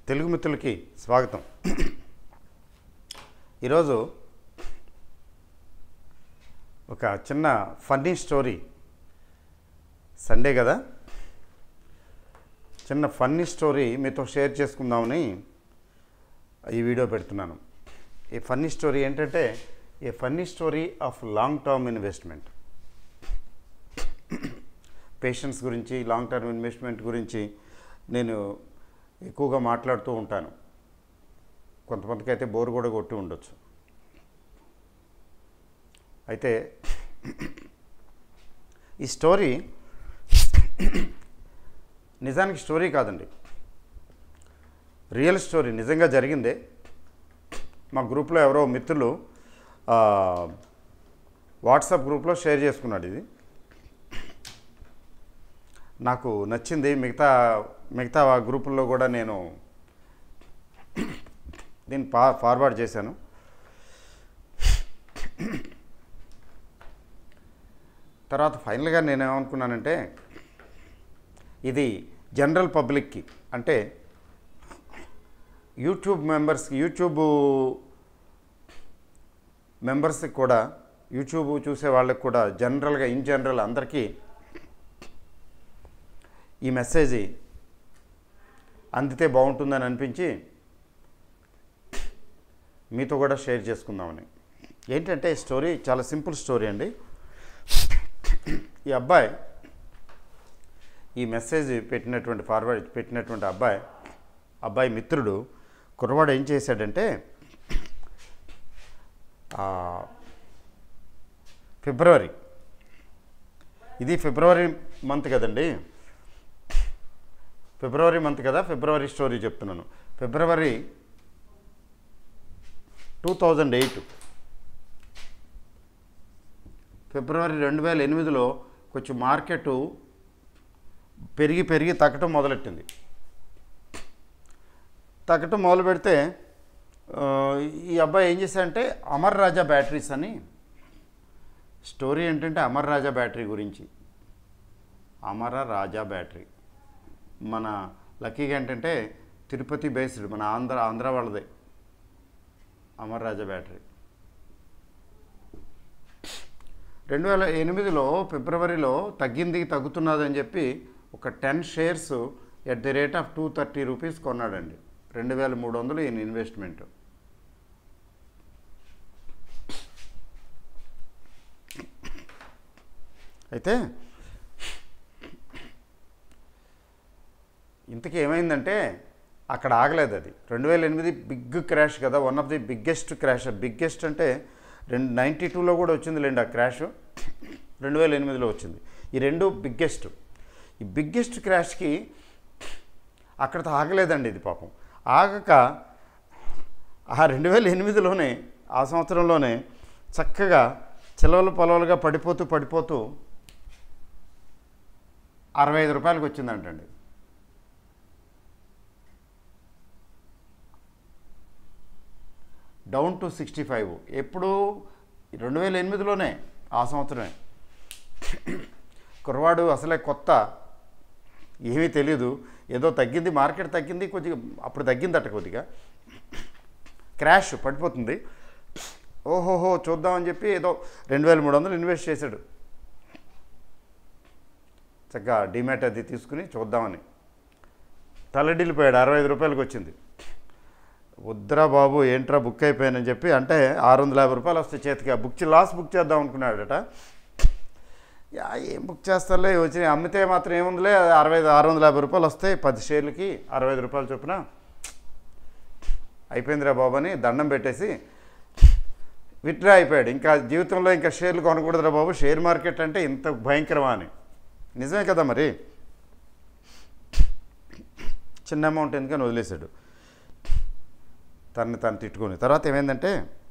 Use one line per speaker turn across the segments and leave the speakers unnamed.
తెలుగు మిత్రులకి స్వాగతం ఈరోజు ఒక చిన్న ఫన్నీ స్టోరీ సండే కదా చిన్న ఫన్నీ స్టోరీ మీతో షేర్ చేసుకుందామని ఈ వీడియో పెడుతున్నాను ఈ ఫన్నీ స్టోరీ ఏంటంటే a funny story of long term investment patience గురించి లాంగ్ టర్మ్ ఇన్వెస్ట్మెంట్ గురించి నేను ఎక్కువగా మాట్లాడుతూ ఉంటాను కొంతమందికి అయితే బోర్ కూడా కొట్టి ఉండొచ్చు అయితే ఈ స్టోరీ నిజానికి స్టోరీ కాదండి రియల్ స్టోరీ నిజంగా జరిగిందే మా గ్రూప్లో ఎవరో మిత్రులు ఆ, వాట్సాప్ గ్రూప్లో షేర్ చేసుకున్నాడు ఇది నాకు నచ్చింది మిగతా మిగతా గ్రూపుల్లో కూడా నేను దీన్ని ఫా ఫార్వర్డ్ చేశాను తర్వాత ఫైనల్గా నేను ఏమనుకున్నానంటే ఇది జనరల్ పబ్లిక్కి అంటే యూట్యూబ్ మెంబర్స్కి యూట్యూబ్ మెంబర్స్కి కూడా యూట్యూబ్ చూసే వాళ్ళకి కూడా జనరల్గా ఇన్ జనరల్ అందరికీ ఈ మెసేజ్ అందితే బాగుంటుందని అనిపించి మీతో కూడా షేర్ చేసుకుందామని ఏంటంటే ఈ స్టోరీ చాలా సింపుల్ స్టోరీ అండి ఈ అబ్బాయి ఈ మెసేజ్ పెట్టినటువంటి ఫార్వర్డ్ పెట్టినటువంటి అబ్బాయి అబ్బాయి మిత్రుడు కుర్రవాడు ఏం చేశాడంటే ఆ, ఫిబ్రవరి ఇది ఫిబ్రవరి మంత్ కదండి ఫిబ్రవరి మంత్ కదా ఫిబ్రవరి స్టోరీ చెప్తున్నాను ఫిబ్రవరి టూ థౌజండ్ ఎయిట్ ఫిబ్రవరి రెండు వేల ఎనిమిదిలో కొంచెం మార్కెట్ పెరిగి పెరిగి తగ్గటం మొదలెట్టింది తగ్గటం మొదలు పెడితే ఆ, ఈ అబ్బాయి ఏం చేశాడంటే అమర్ రాజా బ్యాటరీస్ అని స్టోరీ ఏంటంటే అమర్ రాజా బ్యాటరీ గురించి అమర రాజా బ్యాటరీ మన లక్కీగా ఏంటంటే తిరుపతి బేస్డ్ మన ఆంధ్ర ఆంధ్ర వాళ్ళదే అమర్ రాజా బ్యాటరీ రెండు వేల ఎనిమిదిలో ఫిబ్రవరిలో తగ్గింది తగ్గుతున్నదని చెప్పి ఒక ten shares at the rate of two thirty rupees కొన్నాడండి రెండు వేల మూడు వందలు ఈయన ఇన్వెస్ట్మెంట్ అయితే ఇంతకీ ఏమైందంటే అక్కడ ఆగలేదు అది రెండు వేల ఎనిమిది బిగ్ క్రాష్ కదా one of the biggest crash biggest అంటే రెండు నైంటీ టూలో కూడా వచ్చింది లేండి ఆ క్రాష్ రెండు వేల ఎనిమిదిలో వచ్చింది ఈ రెండు బిగ్గెస్ట్ ఈ బిగ్గెస్ట్ క్రాష్కి అక్కడతో ఆగలేదండి ఇది పాపం ఆగక ఆ రెండు వేల ఎనిమిదిలోనే ఆ సంవత్సరంలోనే చక్కగా చిలవలు పొలవలుగా పడిపోతూ పడిపోతూ అరవై ఐదు రూపాయలకు వచ్చిందంటండి డౌన్ టు సిక్స్టీ ఫైవ్ ఎప్పుడు రెండు వేల ఎనిమిదిలోనే ఆ సంవత్సరమే కుర్రవాడు అసలే కొత్త ఏమీ తెలియదు ఏదో తగ్గింది మార్కెట్ తగ్గింది కొద్దిగా అప్పుడు తగ్గిందట కొద్దిగా క్రాష్ పడిపోతుంది ఓహోహో చూద్దామని చెప్పి ఏదో రెండు వేల మూడు వందలు ఇన్వెస్ట్ చేశాడు చక్కగా డిమాట్ అది తీసుకుని చూద్దామని తలడిల్లిపోయాడు అరవై ఐదు రూపాయలకు వచ్చింది వద్దురా బాబు ఏంట్రా బుక్ అయిపోయానని చెప్పి అంటే ఆరు వందల యాభై రూపాయలు వస్తాయి చేతికి ఆ బుక్ చే- లాస్ బుక్ చేద్దాం అనుకున్నాడట యా ఏం బుక్ చేస్తారులే వచ్చినాయి అమ్మితే మాత్రం ఏముందిలే అరవై ఐదు ఆరు వందల యాభై రూపాయలు వస్తాయి పది షేర్లకి అరవై ఐదు రూపాయలు చొప్పున అయిపోయిందిరా బాబు అని దండం పెట్టేసి విత్డ్రా అయిపోయాడు ఇంకా జీవితంలో ఇంకా షేర్లు కొనకూడదురా బాబు షేర్ మార్కెట్ అంటే ఇంత భయంకరమా అని నిజమే కదా మరి చిన్న అమౌంట్ ఎందుకని వదిలేశాడు తనని తను తిట్టుకొని తర్వాత ఏమైందంటే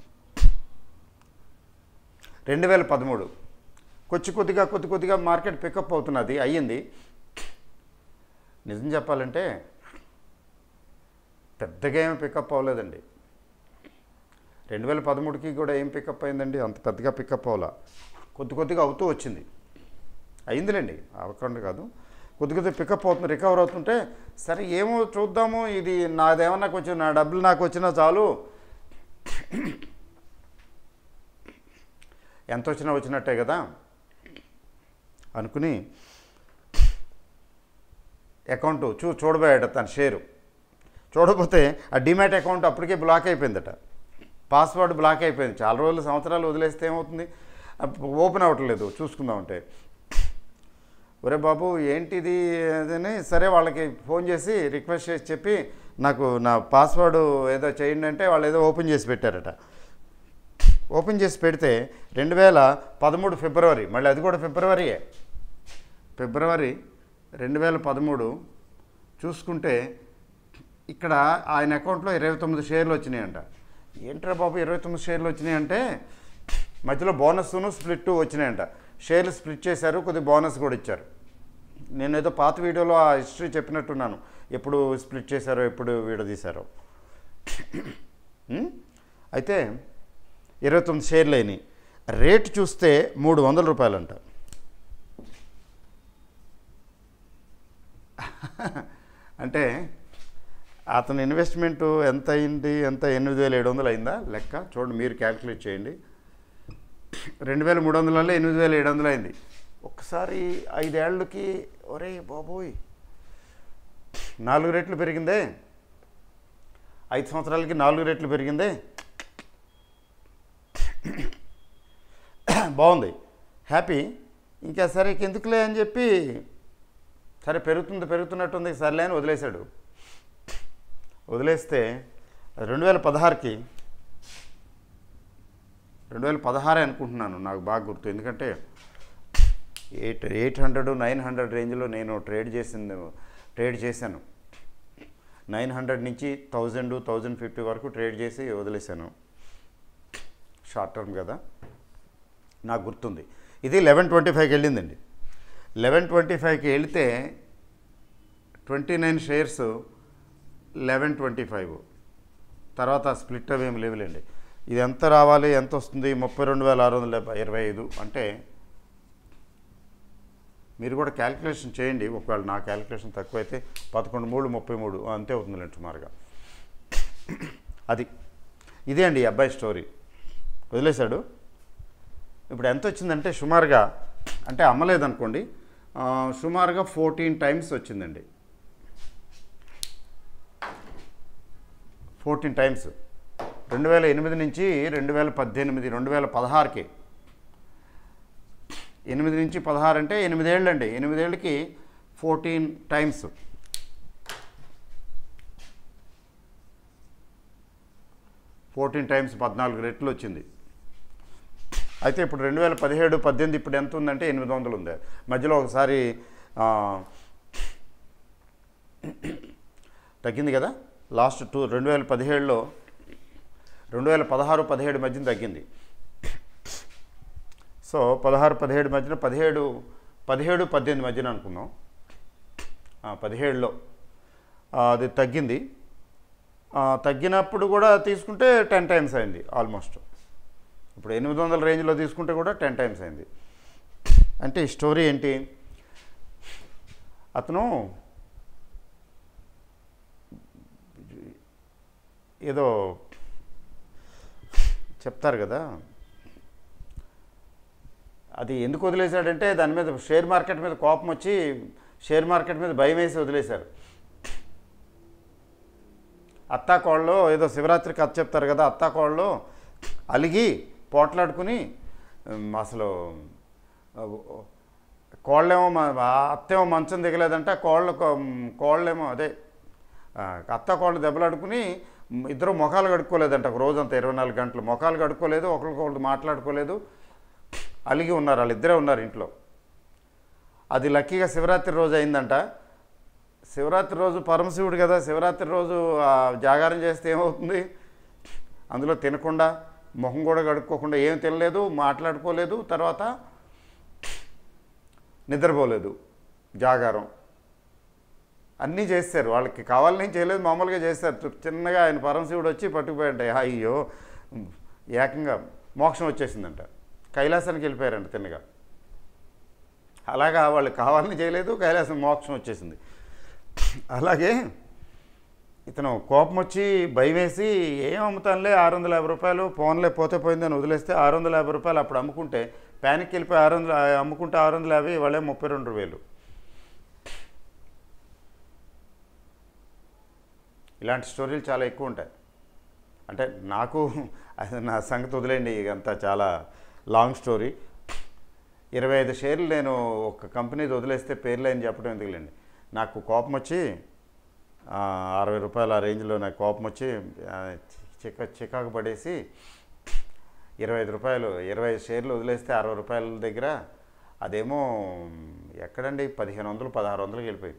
రెండు వేల పదమూడు కొద్ది కొద్దిగా కొద్ది కొద్దిగా మార్కెట్ పికప్ అవుతున్నది అయ్యింది నిజం చెప్పాలంటే పెద్దగా ఏమి పికప్ అవ్వలేదండి రెండు వేల పదమూడుకి కూడా ఏం పికప్ అయిందండి అంత పెద్దగా పికప్ అవ్వాల కొద్ది కొద్దిగా అవుతూ వచ్చింది అయిందిలేండి అవ్వకుండా కాదు కొద్ది కొద్దిగా పికప్ అవుతుంది రికవర్ అవుతుంటే సరే ఏమో చూద్దాము ఇది నాదేమన్నా కొంచెం నా డబ్బులు నాకు వచ్చినా చాలు ఎంత వచ్చినా వచ్చినట్టే కదా అనుకుని అకౌంట్ చూ చూడబోయాట తన షేరు చూడకపోతే ఆ డిమాట్ అకౌంట్ అప్పటికే బ్లాక్ అయిపోయిందట పాస్వర్డ్ బ్లాక్ అయిపోయింది చాలా రోజులు సంవత్సరాలు వదిలేస్తే ఏమవుతుంది అప్పుడు ఓపెన్ అవ్వట్లేదు చూసుకుందామంటే ఒరే బాబు ఏంటిది అని సరే వాళ్ళకి ఫోన్ చేసి రిక్వెస్ట్ చేసి చెప్పి నాకు నా పాస్వర్డ్ ఏదో చేయండి అంటే వాళ్ళు ఏదో ఓపెన్ చేసి పెట్టారట ఓపెన్ చేసి పెడితే రెండు వేల పదమూడు ఫిబ్రవరి మళ్ళీ అది కూడా ఫిబ్రవరియే ఫిబ్రవరి రెండు వేల పదమూడు చూసుకుంటే ఇక్కడ ఆయన అకౌంట్లో ఇరవై తొమ్మిది షేర్లు వచ్చినాయంట ఏంట్రా బాబు ఇరవై తొమ్మిది షేర్లు వచ్చినాయంటే మధ్యలో బోనస్ను స్ప్లిట్ వచ్చినాయంట షేర్లు స్ప్లిట్ చేశారు కొద్దిగా బోనస్ కూడా ఇచ్చారు నేను ఏదో పాత వీడియోలో ఆ హిస్టరీ చెప్పినట్టున్నాను ఎప్పుడు స్ప్లిట్ చేశారో ఎప్పుడు విడదీశారో ఉం? అయితే ఇరవై తొమ్మిది షేర్లు అయినాయి రేటు చూస్తే మూడు వందల రూపాయలంట అంటే అతని ఇన్వెస్ట్మెంట్ ఎంత అయింది ఎంత ఎనిమిది వేల ఏడు వందలు అయిందా లెక్క చూడండి మీరు క్యాల్కులేట్ చేయండి రెండు వేల మూడు వందలలో ఎనిమిది వేల ఏడు వందలు అయింది ఒక్కసారి ఐదేళ్లకి ఒరే బాబోయ్ నాలుగు రెట్లు పెరిగిందే ఐదు సంవత్సరాలకి నాలుగు రెట్లు పెరిగిందే బాగుంది హ్యాపీ ఇంకా సరే ఎందుకులే అని చెప్పి సరే పెరుగుతుంది పెరుగుతున్నట్టుంది సర్లే అని వదిలేశాడు వదిలేస్తే రెండు వేల పదహారుకి రెండు వేల పదహారే అనుకుంటున్నాను నాకు బాగా గుర్తు ఎందుకంటే eight eight hundred nine hundred రేంజ్లో నేను ట్రేడ్ చేసింది ట్రేడ్ చేశాను నైన్ హండ్రెడ్ నుంచి థౌజండ్ థౌజండ్ ఫిఫ్టీ వరకు ట్రేడ్ చేసి వదిలేశాను షార్ట్ టర్మ్ కదా నాకు గుర్తుంది ఇది లెవెన్ ట్వంటీ ఫైవ్కి వెళ్ళిందండి లెవెన్ ట్వంటీ ఫైవ్కి వెళితే twenty nine shares eleven twenty five తర్వాత స్ప్లిట్ అవి ఏమి లేవులేండి ఇది ఎంత రావాలి ఎంత వస్తుంది ముప్పై రెండు వేల ఆరు వందల ఇరవై ఐదు అంటే మీరు కూడా క్యాలిక్యులేషన్ చేయండి ఒకవేళ నా క్యాలిక్యులేషన్ తక్కువైతే పదకొండు మూడు ముప్పై మూడు అంతే అవుతుందిలేండి సుమారుగా అది ఇదే అండి ఈ అబ్బాయి స్టోరీ వదిలేశాడు ఇప్పుడు ఎంత వచ్చిందంటే సుమారుగా అంటే అమ్మలేదనుకోండి ఆ, సుమారుగా ఫోర్టీన్ టైమ్స్ వచ్చిందండి ఫోర్టీన్ టైమ్స్ రెండు వేల ఎనిమిది నుంచి రెండు వేల పద్దెనిమిది రెండు వేల పదహారుకి ఎనిమిది నుంచి పదహారు అంటే ఎనిమిదేళ్ళు అండి ఎనిమిదేళ్ళకి ఫోర్టీన్ టైమ్స్ ఫోర్టీన్ టైమ్స్ పద్నాలుగు రెట్లు వచ్చింది అయితే ఇప్పుడు రెండు వేల పదిహేడు పద్దెనిమిది ఇప్పుడు ఎంత ఉందంటే ఎనిమిది వందలు ఉంది మధ్యలో ఒకసారి ఆ, తగ్గింది కదా లాస్ట్ టూ రెండు వేల పదిహేడులో రెండు వేల పదహారు పదిహేడు మధ్యన తగ్గింది సో పదహారు పదిహేడు మధ్యన పదిహేడు పదిహేడు పద్దెనిమిది మధ్యన అనుకుందాం ఆ, పదిహేడులో ఆ, అది తగ్గింది ఆ, తగ్గినప్పుడు కూడా తీసుకుంటే టెన్ టైమ్స్ అయింది ఆల్మోస్ట్ ఇప్పుడు ఎనిమిది వందల రేంజ్లో తీసుకుంటే కూడా టెన్ టైమ్స్ అయింది అంటే ఈ స్టోరీ ఏంటి అతను ఏదో చెప్తారు కదా అది ఎందుకు వదిలేశాడంటే దాని మీద షేర్ మార్కెట్ మీద కోపం వచ్చి షేర్ మార్కెట్ మీద భయం వేసి వదిలేశారు అత్తాకోళ్ళు ఏదో శివరాత్రికి అత్త చెప్తారు కదా అత్తాకోళ్ళు అలిగి పోట్లాడుకుని ఉమ్, అసలు ఆ, కోళ్ళేమో మ- ఆ అత్తేమో మంచం దిగలేదంట కోళ్ళ కోళ్ళేమో అదే ఆ, అత్త కోళ్ళు దెబ్బలాడుకుని మ్, ఇద్దరు ముఖాలు కడుక్కోలేదంట ఒక రోజంతా ఇరవై నాలుగు గంటలు ముఖాలు కడుక్కోలేదు ఒకరికొకరు మాట్లాడుకోలేదు అలిగి ఉన్నారు వాళ్ళిద్దరే ఉన్నారు ఇంట్లో అది లక్కీగా శివరాత్రి రోజు అయిందంట శివరాత్రి రోజు పరమశివుడు కదా శివరాత్రి రోజు ఆ, జాగారం చేస్తే ఏమవుతుంది అందులో తినకుండా మొహం కూడా కడుక్కోకుండా ఏం తినలేదు మాట్లాడుకోలేదు తర్వాత నిద్రపోలేదు జాగారం అన్నీ చేస్తారు వాళ్ళకి కావాలని చేయలేదు మామూలుగా చేస్తారు చి- చిన్నగా ఆయన పరమశివుడు వచ్చి పట్టుకుపోయాడంట అయ్యో ఏకంగా మోక్షం వచ్చేసిందంట కైలాసానికి వెళ్ళిపోయారంట తిన్నగా అలాగా వాళ్ళు కావాలని చేయలేదు కైలాసం మోక్షం వచ్చేసింది అలాగే ఇతను కోపం వచ్చి భయం వేసి ఏం అమ్ముతానులే ఆరు వందల యాభై రూపాయలు ఫోన్లే పోతే పోయిందని వదిలేస్తే ఆరు వందల యాభై రూపాయలు అప్పుడు అమ్ముకుంటే ప్యానిక్ వెళ్ళిపోయి ఆరు వందల అమ్ముకుంటే ఆరు వందల యాభై వాళ్ళే ముప్పై రెండు వేలు ఇలాంటి స్టోరీలు చాలా ఎక్కువ ఉంటాయి అంటే నాకు అది నా సంగతి వదిలేండి ఇదంతా చాలా లాంగ్ స్టోరీ ఇరవై ఐదు షేర్లు నేను ఒక కంపెనీది వదిలేస్తే పేర్లు అని చెప్పడం ఎందుకులేండి నాకు కోపం వచ్చి ఆ, అరవై రూపాయల ఆ రేంజ్లో నాకు కోపం వచ్చి ఆ, చిక్క చికాకు పడేసి ఇరవై ఐదు రూపాయలు ఇరవై ఐదు షేర్లు వదిలేస్తే అరవై రూపాయల దగ్గర అదేమో ఎక్కడండి పదిహేను వందలు పదహారు వందలకి వెళ్ళిపోయింది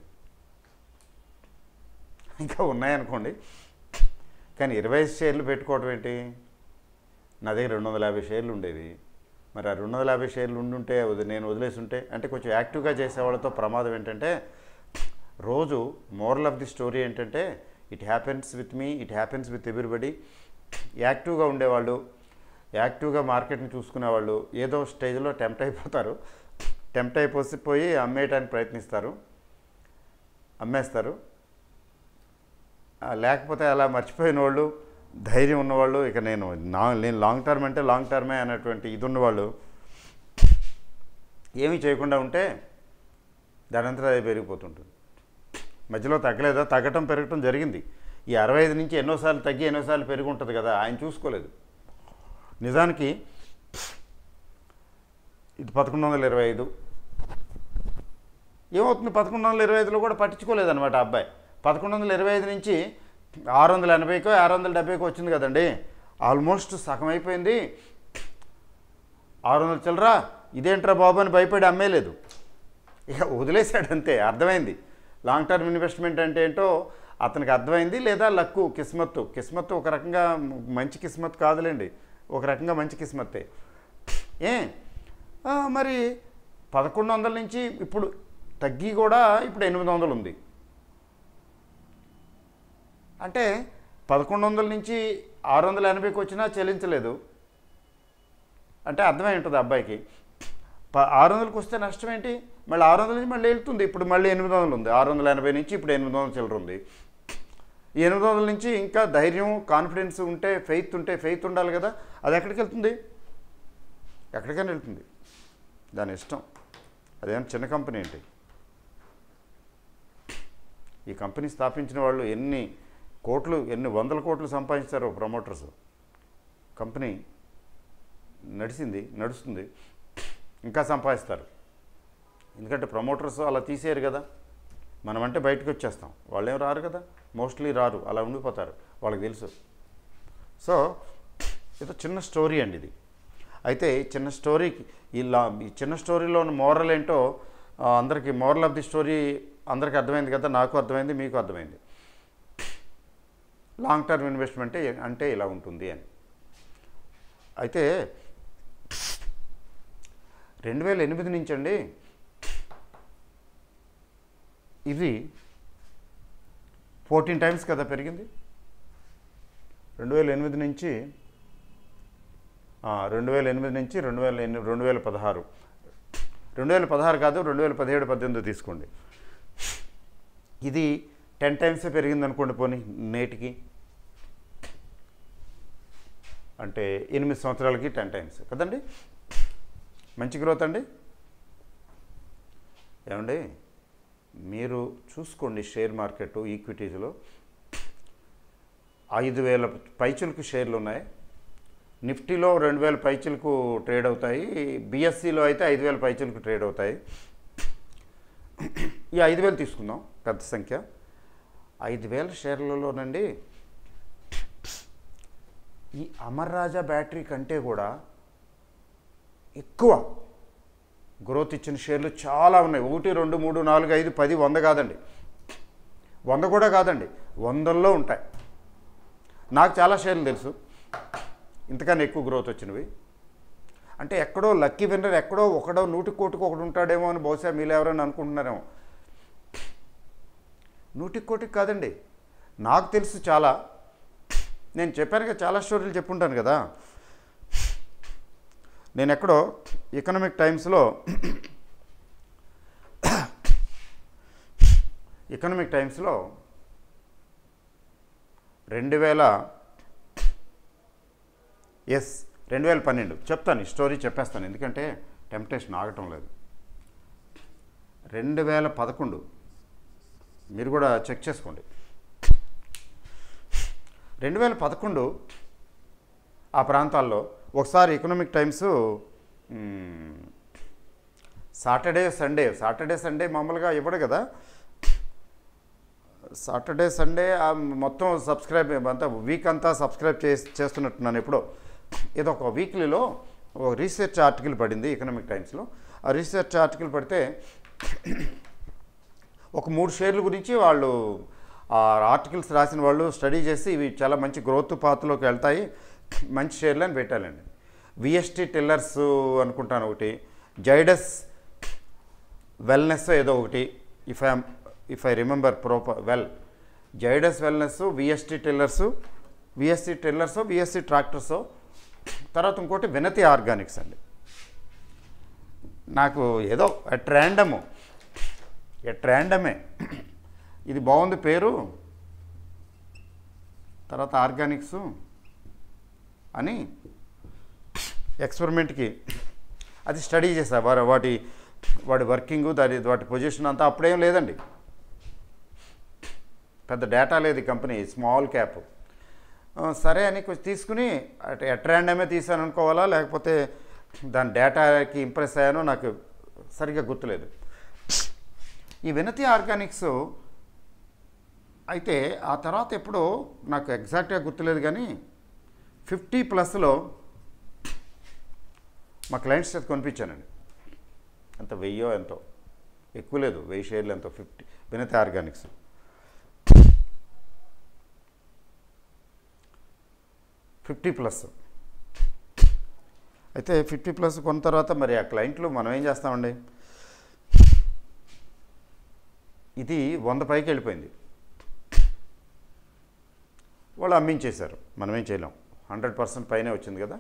ఇంకా ఉన్నాయనుకోండి కానీ ఇరవై ఐదు షేర్లు పెట్టుకోవడం ఏంటి నా దగ్గర రెండు వందల యాభై షేర్లు ఉండేవి మరి ఆ రెండు వందల యాభై షేర్లు ఉండుంటే వది- నేను వదిలేసి ఉంటే అంటే కొంచెం యాక్టివ్గా చేసేవాళ్ళతో ప్రమాదం ఏంటంటే రోజు మోరల్ ఆఫ్ ది స్టోరీ ఏంటంటే it happens with me it happens with everybody యాక్టివ్గా ఉండేవాళ్ళు యాక్టివ్గా మార్కెట్ని చూసుకునేవాళ్ళు ఏదో స్టేజ్లో టెంప్ట్ అయిపోతారు టెంప్ట్ అయిపోసి పోయి అమ్మేయడానికి ప్రయత్నిస్తారు అమ్మేస్తారు ఆ, లేకపోతే అలా మర్చిపోయిన వాళ్ళు ధైర్యం ఉన్నవాళ్ళు ఇక నేను నా నేను లాంగ్ టర్మ్ అంటే లాంగ్ టర్మే అనేటువంటి ఇది ఉన్నవాళ్ళు ఏమీ చేయకుండా ఉంటే దానంతరం అది పెరిగిపోతుంటుంది మధ్యలో తగ్గలేదా తగ్గటం పెరగటం జరిగింది ఈ అరవై ఐదు నుంచి ఎన్నోసార్లు తగ్గి ఎన్నోసార్లు పెరిగి ఉంటుంది కదా ఆయన చూసుకోలేదు నిజానికి ఇది పదకొండు వందల ఇరవై ఐదు ఏమవుతుంది పదకొండు వందల ఇరవై ఐదులో కూడా పట్టించుకోలేదన్నమాట ఆ అబ్బాయి పదకొండు వందల ఇరవై ఐదు నుంచి ఆరు వందల ఎనభైకో ఆరు వందల డెబ్బైకో వచ్చింది కదండి ఆల్మోస్ట్ సగం అయిపోయింది ఆరు వందల చిల్లరా ఇదేంట్రా బాబు అని భయపడి అమ్మేలేదు ఇక వదిలేశాడు అంతే అర్థమైంది లాంగ్ టర్మ్ ఇన్వెస్ట్మెంట్ అంటే ఏంటో అతనికి అర్థమైంది లేదా లక్కు కిస్మత్తు కిస్మత్తు ఒక రకంగా మంచి కిస్మత్ కాదులేండి ఒక రకంగా మంచి కిస్మత్తే ఏ ఆ, మరి పదకొండు వందల నుంచి ఇప్పుడు తగ్గి కూడా ఇప్పుడు ఎనిమిది వందలు ఉంది అంటే పదకొండు వందల నుంచి ఆరు వందల ఎనభైకి వచ్చినా చెల్లించలేదు అంటే అర్థమై ఉంటుంది అబ్బాయికి ప ఆరు వందలకు వస్తే నష్టం ఏంటి మళ్ళీ ఆరు వందల నుంచి మళ్ళీ వెళ్తుంది ఇప్పుడు మళ్ళీ ఎనిమిది వందలు ఉంది ఆరు వందల ఎనభై నుంచి ఇప్పుడు ఎనిమిది వందల చిల్లర ఉంది ఈ ఎనిమిది వందల నుంచి ఇంకా ధైర్యం కాన్ఫిడెన్స్ ఉంటే ఫెయిత్ ఉంటే ఫెయిత్ ఉండాలి కదా అది ఎక్కడికి వెళ్తుంది ఎక్కడికైనా వెళ్తుంది దాని ఇష్టం అదేం చిన్న కంపెనీ ఏంటి ఈ కంపెనీ స్థాపించిన వాళ్ళు ఎన్ని కోట్లు ఎన్ని వందల కోట్లు సంపాదించారో ప్రమోటర్స్ కంపెనీ నడిచింది నడుస్తుంది ఇంకా సంపాదిస్తారు ఎందుకంటే ప్రమోటర్స్ అలా తీసేయరు కదా మనమంటే బయటకు వచ్చేస్తాం వాళ్ళేం రారు కదా మోస్ట్లీ రారు అలా ఉండిపోతారు వాళ్ళకి తెలుసు సో ఇది చిన్న స్టోరీ అండి ఇది అయితే ఈ చిన్న స్టోరీకి ఇలా ఈ చిన్న స్టోరీలో ఉన్న మోరల్ ఏంటో ఆ, అందరికీ మోరల్ ఆఫ్ ది స్టోరీ అందరికీ అర్థమైంది కదా నాకు అర్థమైంది మీకు అర్థమైంది లాంగ్ టర్మ్ ఇన్వెస్ట్మెంట్ అంటే ఇలా ఉంటుంది అని అయితే రెండు వేల ఎనిమిది నుంచి అండి ఇది ఫోర్టీన్ టైమ్స్ కదా పెరిగింది రెండు వేల ఎనిమిది నుంచి ఆ, రెండు వేల ఎనిమిది నుంచి రెండు వేల ఎన్ని రెండు వేల పదహారు రెండు వేల పదహారు కాదు రెండు వేల పదిహేడు పద్దెనిమిది తీసుకోండి ఇది టెన్ టైమ్సే పెరిగింది అనుకోండి పోనీ నేటికి అంటే ఎనిమిది సంవత్సరాలకి టెన్ టైమ్స్ కదండి మంచి గ్రోత్ అండి ఏమండి మీరు చూసుకోండి షేర్ మార్కెట్ ఈక్విటీస్లో ఐదు వేల పైచులకు షేర్లు ఉన్నాయి నిఫ్టీలో రెండు వేల పైచులకు ట్రేడ్ అవుతాయి బిఎస్సిలో అయితే ఐదు వేల పైచులకు ట్రేడ్ అవుతాయి ఈ ఐదు వేలు తీసుకుందాం పెద్ద సంఖ్య ఐదు వేల షేర్లలోనండి ఈ అమర్ రాజా బ్యాటరీ కంటే కూడా ఎక్కువ గ్రోత్ ఇచ్చిన షేర్లు చాలా ఉన్నాయి ఒకటి రెండు మూడు నాలుగు ఐదు పది వంద కాదండి వంద కూడా కాదండి వందల్లో ఉంటాయి నాకు చాలా షేర్లు తెలుసు ఇంతకన్నా ఎక్కువ గ్రోత్ వచ్చినవి అంటే ఎక్కడో లక్కీ విన్నర్ ఎక్కడో ఒకడో నూటి కోటికి ఒకడు ఉంటాడేమో అని బహుశా మీరు ఎవరైనా అనుకుంటున్నారేమో నూటికి కోటికి కాదండి నాకు తెలుసు చాలా నేను చెప్పాను కదా చాలా స్టోరీలు చెప్పుంటాను కదా నేను ఎక్కడో ఎకనామిక్ టైమ్స్లో ఎకనామిక్ టైమ్స్లో రెండు వేల ఎస్ రెండు వేల పన్నెండు చెప్తాను ఈ స్టోరీ చెప్పేస్తాను ఎందుకంటే టెంప్టేషన్ ఆగటం లేదు రెండు వేల పదకొండు మీరు కూడా చెక్ చేసుకోండి రెండు వేల పదకొండు ఆ ప్రాంతాల్లో ఒకసారి ఎకనామిక్ టైమ్స్ మ్, సాటర్డే సండే సాటర్డే సండే మామూలుగా ఇవ్వడు కదా సాటర్డే సండే ఆ మొత్తం సబ్స్క్రైబ్ అంతా వీక్ అంతా సబ్స్క్రైబ్ చేసి చేస్తున్నట్టున్నాను ఎప్పుడో ఏదో ఒక వీక్లీలో ఒక రీసెర్చ్ ఆర్టికల్ పడింది ఎకనామిక్ టైమ్స్లో ఆ రీసెర్చ్ ఆర్టికల్ పడితే ఒక మూడు షేర్ల గురించి వాళ్ళు ఆ ఆర్టికల్స్ రాసిన వాళ్ళు స్టడీ చేసి ఇవి చాలా మంచి గ్రోత్ పాత్రలోకి వెళ్తాయి మంచి షేర్లు అని పెట్టాలండి విఎస్టీ టిల్లర్స్ అనుకుంటాను ఒకటి జైడస్ వెల్నెస్ ఏదో ఒకటి if I if I remember proper well Zydus Wellness VST Tillers VST Tillers VST Tractors తర్వాత ఇంకోటి వినతి ఆర్గానిక్స్ అండి నాకు ఏదో ఎట్ ర్యాండము ఎట్ ర్యాండమే ఇది బాగుంది పేరు తర్వాత ఆర్గానిక్స్ అని ఎక్స్పెరిమెంట్కి అది స్టడీ చేశా వారి వాటి వాటి వర్కింగ్ దాని వాటి పొజిషన్ అంతా అప్పుడేం లేదండి పెద్ద డేటా లేదు ఈ కంపెనీ స్మాల్ క్యాప్ ఆ, సరే అని కొంచెం తీసుకుని అటు ఎట్ ర్యాండమే తీసాను అనుకోవాలా లేకపోతే దాని డేటాకి ఇంప్రెస్ అయ్యానో నాకు సరిగ్గా గుర్తులేదు ఈ వినతి ఆర్గానిక్స్ అయితే ఆ తర్వాత ఎప్పుడో నాకు ఎగ్జాక్ట్గా గుర్తులేదు కానీ ఫిఫ్టీ ప్లస్లో మా క్లయింట్స్ చేత కొనిపించానండి అంత వెయ్యో ఎంతో ఎక్కువ లేదు వెయ్యి షేర్లు ఎంతో fifty Vinati Organics fifty plus అయితే ఫిఫ్టీ ప్లస్ కొన్న తర్వాత మరి ఆ క్లయింట్లు మనం ఏం చేస్తామండి ఇది వంద పైకి వెళ్ళిపోయింది వాళ్ళు అమ్మించేశారు మనం ఏం చేయలేం హండ్రెడ్ పర్సెంట్ పైనే వచ్చింది కదా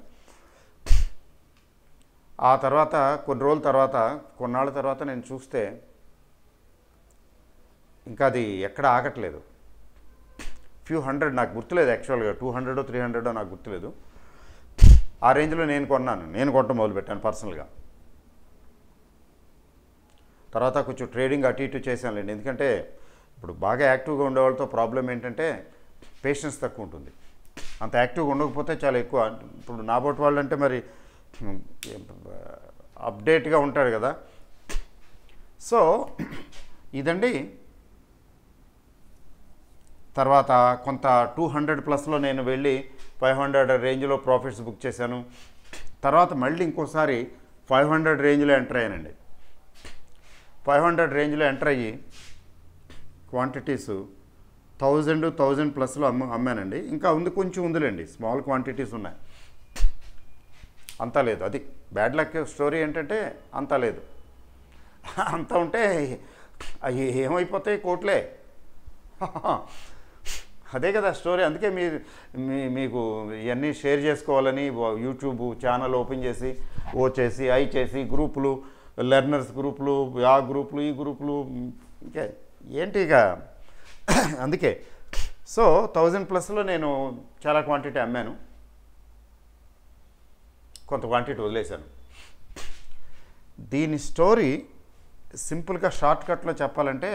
ఆ తర్వాత కొన్ని రోజుల తర్వాత కొన్నాళ్ళ తర్వాత నేను చూస్తే ఇంకా అది ఎక్కడ ఆగట్లేదు ఫ్యూ హండ్రెడ్ నాకు గుర్తులేదు యాక్చువల్గా టూ హండ్రెడ్ త్రీ హండ్రెడ్ నాకు గుర్తులేదు ఆ రేంజ్లో నేను కొన్నాను నేను కొట్టడం మొదలుపెట్టాను పర్సనల్గా తర్వాత కొంచెం ట్రేడింగ్ అటు ఇటు చేశానులేండి ఎందుకంటే ఇప్పుడు బాగా యాక్టివ్గా ఉండే వాళ్ళతో ప్రాబ్లం ఏంటంటే పేషెన్స్ తక్కువ ఉంటుంది అంత యాక్టివ్గా ఉండకపోతే చాలా ఎక్కువ ఇప్పుడు నాబోటి వాళ్ళు అంటే మరి అప్డేట్గా ఉంటాడు కదా సో ఇదండి తర్వాత కొంత టూ హండ్రెడ్ ప్లస్లో నేను వెళ్ళి ఫైవ్ హండ్రెడ్ రేంజ్లో ప్రాఫిట్స్ బుక్ చేశాను తర్వాత మళ్ళీ ఇంకోసారి ఫైవ్ హండ్రెడ్ రేంజ్లో ఎంటర్ అయ్యానండి ఫైవ్ హండ్రెడ్ రేంజ్లో ఎంటర్ అయ్యి క్వాంటిటీస్ థౌజండ్ థౌజండ్ ప్లస్లో అమ్మ అమ్మానండి ఇంకా ఉంది కొంచెం ఉందిలేండి స్మాల్ క్వాంటిటీస్ ఉన్నాయి అంతా లేదు అది బ్యాడ్ లక్ స్టోరీ ఏంటంటే అంతా లేదు అంత ఉంటే అవి ఏమైపోతాయి కోట్లే అదే కదా స్టోరీ అందుకే మీ మీ మీకు ఇవన్నీ షేర్ చేసుకోవాలని వా- యూట్యూబ్ ఛానల్ ఓపెన్ చేసి ఓ చేసి ఐ చేసి గ్రూపులు లెర్నర్స్ గ్రూపులు ఆ గ్రూపులు ఈ గ్రూపులు ఇంకే ఏంటి ఇక అందుకే సో థౌజండ్ ప్లస్లో నేను చాలా క్వాంటిటీ అమ్మాను కొంత క్వాంటిటీ వదిలేశాను దీని స్టోరీ సింపుల్గా షార్ట్ కట్లో చెప్పాలంటే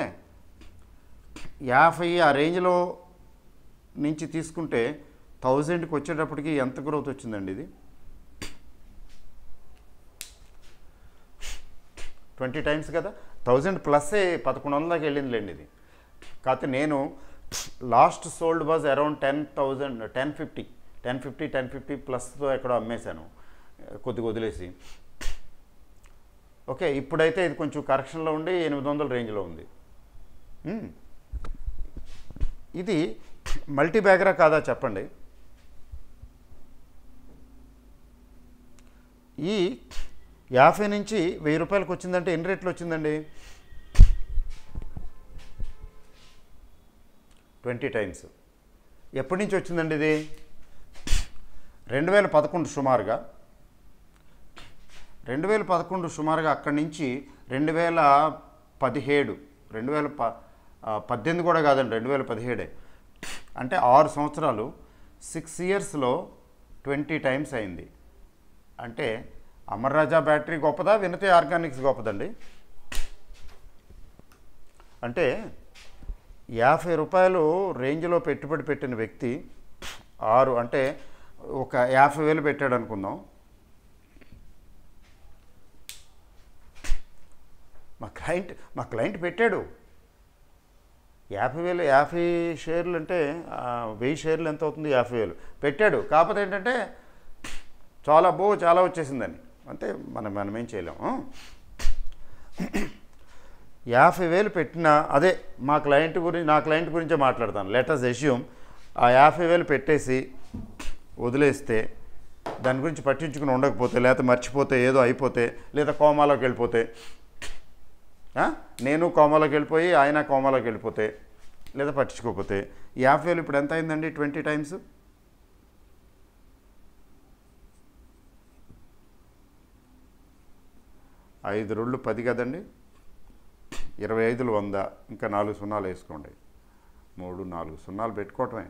యాభై ఆ రేంజ్లో నుంచి తీసుకుంటే థౌజండ్కి వచ్చేటప్పటికి ఎంత గ్రోత్ వచ్చిందండి ఇది ట్వంటీ టైమ్స్ కదా థౌజండ్ ప్లస్సే పదకొండు వందల దాకా వెళ్ళిందిలేండి ఇది కాకపోతే నేను last sold was around ten thousand ten fifty ten fifty ten fifty ప్లస్తో ఎక్కడో అమ్మేశాను కొద్దిగా వదిలేసి ఓకే ఇప్పుడైతే ఇది కొంచెం కరెక్షన్లో ఉండి ఎనిమిది వందల రేంజ్లో ఉంది మ్మ్. ఇది మల్టీ బ్యాగరా కాదా చెప్పండి ఈ యాభై నుంచి వెయ్యి రూపాయలకు వచ్చిందంటే ఎన్ని రేట్లు వచ్చిందండి ట్వంటీ టైమ్స్ ఎప్పటి నుంచి వచ్చిందండి ఇది రెండు వేల పదకొండు సుమారుగా రెండు వేల పదకొండు సుమారుగా అక్కడి నుంచి రెండు వేల పదిహేడు రెండు వేల ప ఆ, పద్దెనిమిది కూడా కాదండి రెండు వేల పదిహేడే అంటే ఆరు సంవత్సరాలు సిక్స్ ఇయర్స్లో ట్వంటీ టైమ్స్ అయింది అంటే అమర్ రాజా బ్యాటరీ గొప్పదా వినతి ఆర్గానిక్స్ గొప్పదండి అంటే యాభై రూపాయలు రేంజ్లో పెట్టుబడి పెట్టిన వ్యక్తి ఆరు అంటే ఒక యాభై వేలు పెట్టాడు అనుకుందాం మా క్లయింట్ మా క్లయింట్ పెట్టాడు యాభై వేలు యాభై షేర్లు అంటే ఆ, వెయ్యి షేర్లు ఎంత అవుతుంది యాభై వేలు పెట్టాడు కాకపోతే ఏంటంటే చాలా బో చాలా వచ్చేసిందని అంటే మనం మనం ఏం చేయలేము యాభై వేలు పెట్టిన అదే మా క్లయింట్ గురించి నా క్లయింట్ గురించే మాట్లాడతాను లెటర్స్ ఎష్యూమ్ ఆ యాభై వేలు పెట్టేసి వదిలేస్తే దాని గురించి పట్టించుకుని ఉండకపోతే లేకపోతే మర్చిపోతే ఏదో అయిపోతే లేదా కోమాలోకి వెళ్ళిపోతే ఆ? నేను కోమాలోకి వెళ్ళిపోయి ఆయన కోమాలోకి వెళ్ళిపోతే లేదా పట్టించుకోకపోతే ఈ యాభై వేలు ఇప్పుడు ఎంత అయిందండి ట్వంటీ టైమ్స్ ఐదు రెండు పది కదండి ఇరవై ఐదులు వంద ఇంకా నాలుగు సున్నాలు వేసుకోండి మూడు నాలుగు సున్నాలు పెట్టుకోవటమే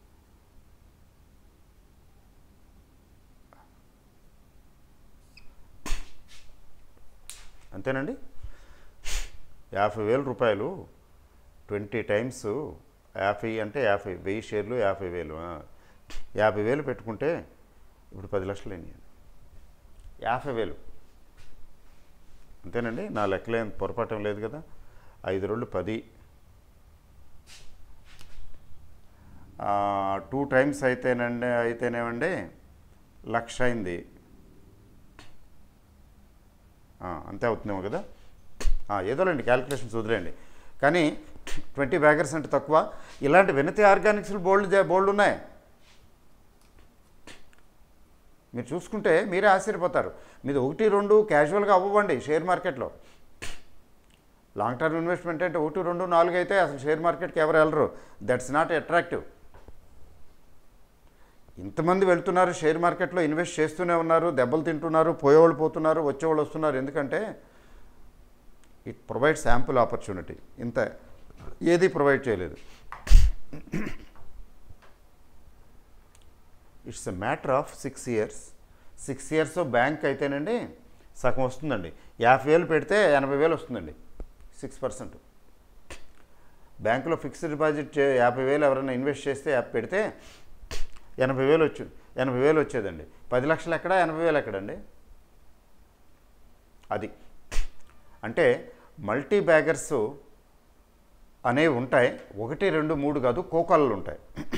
అంతేనండి యాభై వేల రూపాయలు ట్వంటీ టైమ్స్ యాభై అంటే యాభై వెయ్యి షేర్లు యాభై వేలు ఆ. యాభై వేలు పెట్టుకుంటే ఇప్పుడు పది లక్షలు అయినాయి యాభై వేలు అంతేనండి నా లెక్కలేం పొరపాటం లేదు కదా ఐదు రెండు పది టూ టైమ్స్ అయితేనండి అయితేనేమండి లక్ష అయింది ఆ, అంతే అవుతుందేమో కదా ఆ, ఏదోలేండి క్యాలిక్యులేషన్స్ వదిలేండి కానీ ట్వంటీ బ్యాగర్స్ అంటే తక్కువ ఇలాంటి వినతి ఆర్గానిక్స్లు బోల్డ్ బోల్డ్ ఉన్నాయి మీరు చూసుకుంటే మీరే ఆశ్చర్యపోతారు మీది ఒకటి రెండు క్యాజువల్గా అవ్వండి షేర్ మార్కెట్లో లాంగ్ టర్మ్ ఇన్వెస్ట్మెంట్ అంటే ఒకటి రెండు నాలుగు అయితే అసలు షేర్ మార్కెట్కి ఎవరు వెళ్ళరు దట్స్ నాట్ అట్రాక్టివ్ ఇంతమంది వెళ్తున్నారు షేర్ మార్కెట్లో ఇన్వెస్ట్ చేస్తూనే ఉన్నారు దెబ్బలు తింటున్నారు పోయేవాళ్ళు పోతున్నారు వచ్చేవాళ్ళు వస్తున్నారు ఎందుకంటే ఇట్ ప్రొవైడ్ శాంపుల్ ఆపర్చునిటీ ఇంత ఏది ప్రొవైడ్ చేయలేదు it's a matter of six years six years bank అయితేనండి సగం వస్తుందండి యాభై వేలు పెడితే ఎనభై వేలు వస్తుందండి సిక్స్ పర్సెంట్ బ్యాంకులో ఫిక్స్డ్ డిపాజిట్ చే యాభై వేలు ఎవరైనా ఇన్వెస్ట్ చేస్తే యాప్ పెడితే ఎనభై వేలు వచ్చి ఎనభై వేలు వచ్చేదండి పది లక్షలు ఎక్కడ ఎనభై వేలు ఎక్కడండి అది అంటే మల్టీ బ్యాగర్స్ అనేవి ఉంటాయి ఒకటి రెండు మూడు కాదు కోకొల్లలు ఉంటాయి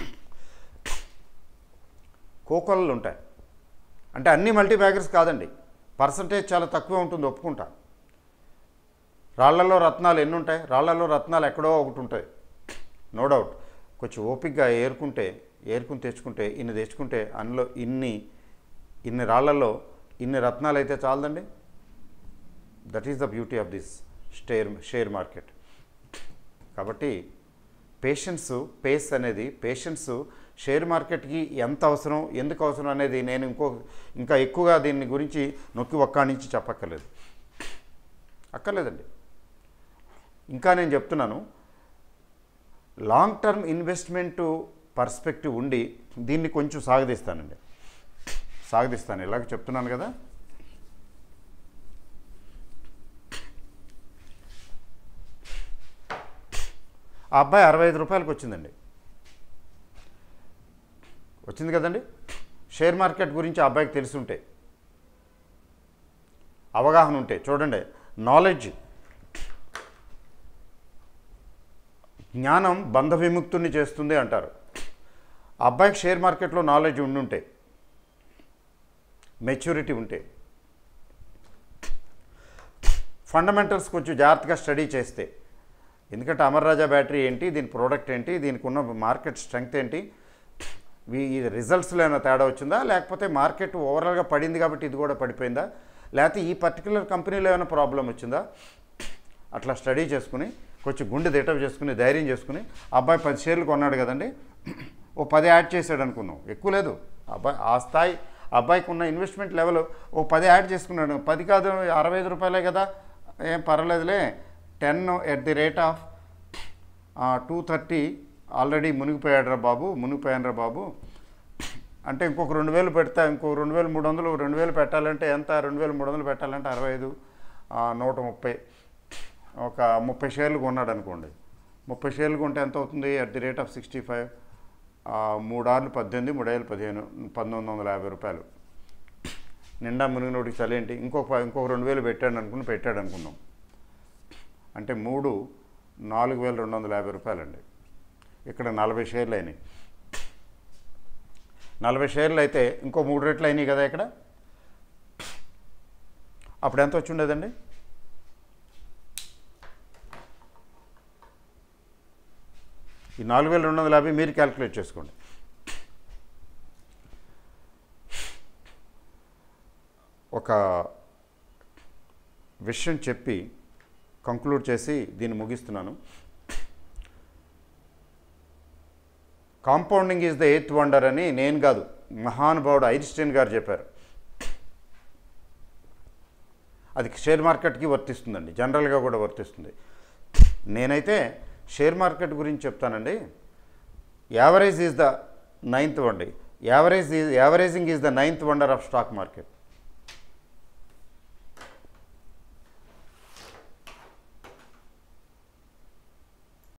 కోకొల్లలు ఉంటాయి అంటే అన్ని మల్టీ బ్యాగర్స్ కాదండి పర్సంటేజ్ చాలా తక్కువ ఉంటుంది ఒప్పుకుంటా రాళ్లలో రత్నాలు ఎన్ని ఉంటాయి రాళ్లలో రత్నాలు ఎక్కడో ఒకటి ఉంటాయి నో డౌట్ కొంచెం ఓపిక్గా ఏరుకుంటే ఏరుకుని తెచ్చుకుంటే ఇన్ని తెచ్చుకుంటే అందులో ఇన్ని ఇన్ని రాళ్లలో ఇన్ని రత్నాలు అయితే చాలదండి that is the beauty of this share share market కాబట్టి పేషెన్స్ పేస్ అనేది పేషెన్స్ షేర్ మార్కెట్కి ఎంత అవసరం ఎందుకు అవసరం అనేది నేను ఇంకో ఇంకా ఎక్కువగా దీని గురించి నొక్కి ఒక్కానించి చెప్పక్కర్లేదు అక్కర్లేదండి ఇంకా నేను చెప్తున్నాను లాంగ్ టర్మ్ ఇన్వెస్ట్మెంట్ పర్స్పెక్టివ్ ఉండి దీన్ని కొంచెం సాగదీస్తానండి సాగదీస్తాను ఇలాగ చెప్తున్నాను కదా ఆ అబ్బాయి అరవై ఐదు రూపాయలకు వచ్చిందండి వచ్చింది కదండి షేర్ మార్కెట్ గురించి ఆ అబ్బాయికి తెలిసి ఉంటే అవగాహన ఉంటే చూడండి నాలెడ్జ్ జ్ఞానం బంధ విముక్తుని చేస్తుంది అంటారు ఆ అబ్బాయికి షేర్ మార్కెట్లో నాలెడ్జ్ ఉండుంటే మెచ్యూరిటీ ఉంటే ఫండమెంటల్స్ కొంచెం జాగ్రత్తగా స్టడీ చేస్తే ఎందుకంటే అమర్ రాజా బ్యాటరీ ఏంటి దీని ప్రోడక్ట్ ఏంటి దీనికి ఉన్న మార్కెట్ స్ట్రెంగ్త్ ఏంటి వీ- ఈ రిజల్ట్స్లో ఏమైనా తేడా వచ్చిందా లేకపోతే మార్కెట్ ఓవరాల్గా పడింది కాబట్టి ఇది కూడా పడిపోయిందా లేకపోతే ఈ పర్టికులర్ కంపెనీలో ఏమైనా ప్రాబ్లం వచ్చిందా అట్లా స్టడీ చేసుకుని కొంచెం గుండె దిటవ చేసుకుని ధైర్యం చేసుకుని అబ్బాయి పది షేర్లు కొన్నాడు కదండి ఓ పది యాడ్ చేశాడు అనుకున్నాం ఎక్కువ లేదు అబ్బాయి ఆ స్థాయి అబ్బాయికి ఉన్న ఇన్వెస్ట్మెంట్ లెవెల్ ఓ పది యాడ్ చేసుకున్నాడు పది కాదు అరవై ఐదు రూపాయలే కదా ఏం పర్వాలేదులే ten at the rate of two thirty already మునిగిపోయాడురా బాబు మునిగిపోయానురా బాబు అంటే ఇంకొక రెండు వేలు పెడతా ఇంకో రెండు వేలు మూడు వందలు రెండు వేలు పెట్టాలంటే ఎంత రెండు వేలు మూడు వందలు పెట్టాలంటే అరవై ఐదు ఆ, నూట ముప్పై ఒక ముప్పై షేర్లు కొన్నాడు అనుకోండి ముప్పై షేర్లు కొంటే ఎంత అవుతుంది at the rate of sixty five మూడార్లు పద్దెనిమిది మూడేళ్ళు పదిహేను పంతొమ్మిది వందల యాభై రూపాయలు నిండా మునిగినోడికి చలేంటి ఇంకొక ప- ఇంకొక రెండు వేలు పెట్టాడు అనుకుని పెట్టాడు అనుకున్నాం అంటే మూడు నాలుగు వేల రెండు వందల యాభై రూపాయలండి ఇక్కడ నలభై షేర్లు అయినాయి నలభై షేర్లు అయితే ఇంకో మూడు రెట్లు అయినాయి కదా ఇక్కడ అప్పుడు ఎంత వచ్చి ఉండేదండి ఈ నాలుగు వేల రెండు వందల యాభై మీరు క్యాలిక్యులేట్ చేసుకోండి ఒక విషయం చెప్పి కంక్లూడ్ చేసి దీన్ని ముగిస్తున్నాను compounding is the eighth wonder అని నేను కాదు మహానుభావుడు ఐన్స్టైన్ గారు చెప్పారు అది షేర్ మార్కెట్కి వర్తిస్తుందండి జనరల్గా కూడా వర్తిస్తుంది నేనైతే షేర్ మార్కెట్ గురించి చెప్తానండి average is the ninth wonder average is averaging is the ninth wonder of stock market